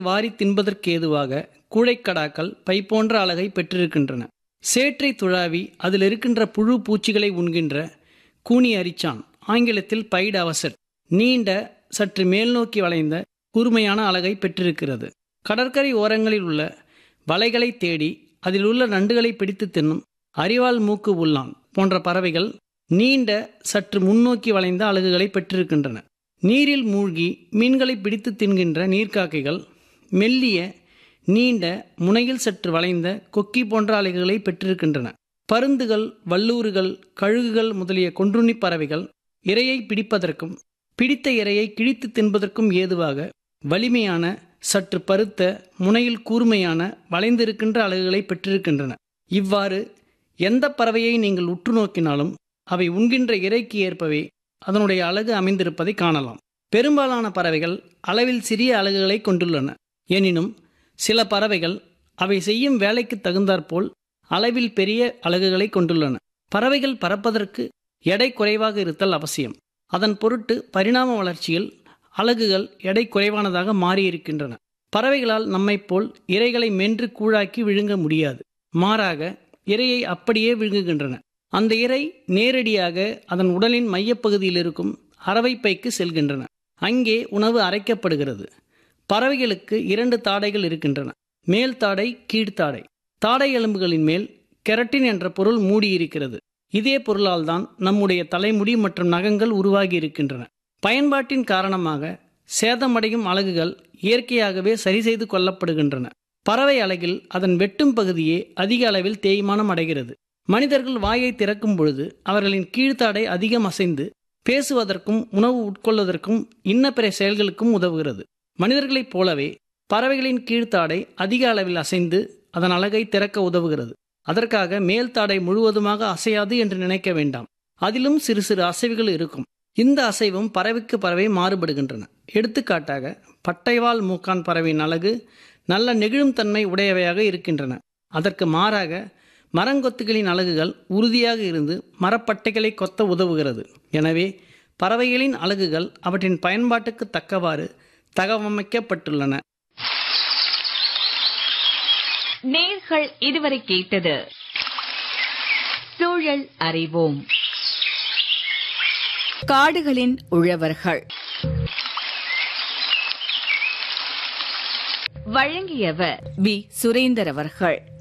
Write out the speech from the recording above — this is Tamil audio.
வாரி தின்பதற்கேதுவாக கூழைக்கடாக்கள் பை போன்ற அழகை பெற்றிருக்கின்றன சேற்றை துழாவி அதில் இருக்கின்ற புழு பூச்சிகளை உண்கின்ற கூனி அரிச்சான் ஆங்கிலத்தில் பைட் அவசட் நீண்ட சற்று மேல்நோக்கி வளைந்த கூர்மையான அழகை பெற்றிருக்கிறது கடற்கரை ஓரங்களில் உள்ள வலைகளை தேடி அதில் உள்ள நண்டுகளை பிடித்து தின்னும் அரிவாள் மூக்கு உள்ளான் போன்ற பறவைகள் நீண்ட சற்று முன்னோக்கி வளைந்த அலகுகளை பெற்றிருக்கின்றன நீரில் மூழ்கி மீன்களை பிடித்து தின்கின்ற நீர்க்காக்கைகள் மெல்லிய நீண்ட முனையில் சற்று வளைந்த கொக்கி போன்ற அலகுகளை பெற்றிருக்கின்றன பருந்துகள் வல்லூறுகள் கழுகுகள் முதலிய கொன்றுண்ணி பறவைகள் இரையை பிடிப்பதற்கும் பிடித்த இரையை கிழித்து தின்பதற்கும் ஏதுவாக வலிமையான சற்று பருத்த முனையில் கூர்மையான வளைந்திருக்கின்ற அலகுகளை பெற்றிருக்கின்றன இவ்வாறு எந்த பறவையை நீங்கள் உற்று நோக்கினாலும் அவை உண்கின்ற இறைக்கு ஏற்பவே அதனுடைய அழகு அமைந்திருப்பதை காணலாம் பெரும்பாலான பறவைகள் அளவில் சிறிய அலகுகளை கொண்டுள்ளன எனினும் சில பறவைகள் அவை செய்யும் வேலைக்கு தகுந்தாற்போல் அளவில் பெரிய அலகுகளை கொண்டுள்ளன பறவைகள் பறப்பதற்கு எடை குறைவாக இருத்தல் அவசியம் அதன் பொருட்டு பரிணாம வளர்ச்சியில் அலகுகள் எடை குறைவானதாக மாறியிருக்கின்றன பறவைகளால் நம்மைப் போல் இரைகளை மென்று கூழாக்கி விழுங்க முடியாது மாறாக இரையை அப்படியே விழுங்குகின்றன அந்த இரை நேரடியாக அதன் உடலின் மையப்பகுதியில் இருக்கும் அரவைப்பைக்கு செல்கின்றன அங்கே உணவு அரைக்கப்படுகிறது பறவைகளுக்கு இரண்டு தாடைகள் இருக்கின்றன மேல் தாடை கீழ்த்தாடை தாடை எலும்புகளின் மேல் கெரட்டின் என்ற பொருள் மூடியிருக்கிறது இதே பொருளால் தான் நம்முடைய தலைமுடி மற்றும் நகங்கள் உருவாகி இருக்கின்றன பயன்பாட்டின் காரணமாக சேதமடையும் அலகுகள் இயற்கையாகவே சரி செய்து கொள்ளப்படுகின்றன பறவை அலகில் அதன் வெட்டும் பகுதியே அதிக அளவில் தேய்மானம் அடைகிறது மனிதர்கள் வாயை திறக்கும் பொழுது அவர்களின் கீழ்த்தாடை அதிகம் அசைந்து பேசுவதற்கும் உணவு உட்கொள்வதற்கும் இன்ன பிற செயல்களுக்கும் உதவுகிறது மனிதர்களைப் போலவே பறவைகளின் கீழ்த்தாடை அதிக அளவில் அசைந்து அதன் அழகை திறக்க உதவுகிறது அதற்காக மேல் தாடை முழுவதுமாக அசையாது என்று நினைக்க வேண்டாம் அதிலும் சிறு சிறு அசைவுகள் இருக்கும் இந்த அசைவும் பறவைக்கு பறவை மாறுபடுகின்றன எடுத்துக்காட்டாக பட்டைவால் மூக்கான் பறவையின் அழகு நல்ல நெகிழும் தன்மை உடையவையாக இருக்கின்றன அதற்கு மாறாக மரங்கொத்துகளின் அலகுகள் உறுதியாக இருந்து மரப்பட்டைகளை கொத்த உதவுகிறது எனவே பறவைகளின் அலகுகள் அவற்றின் பயன்பாட்டுக்கு தக்கவாறு தகவமைக்கப்பட்டுள்ளன நேர்கள் இதுவரை கேட்டது சூழல் அறிவோம் காடுகளின் உழவர்கள் வழங்கியவர் வி சுரேந்தர் அவர்கள்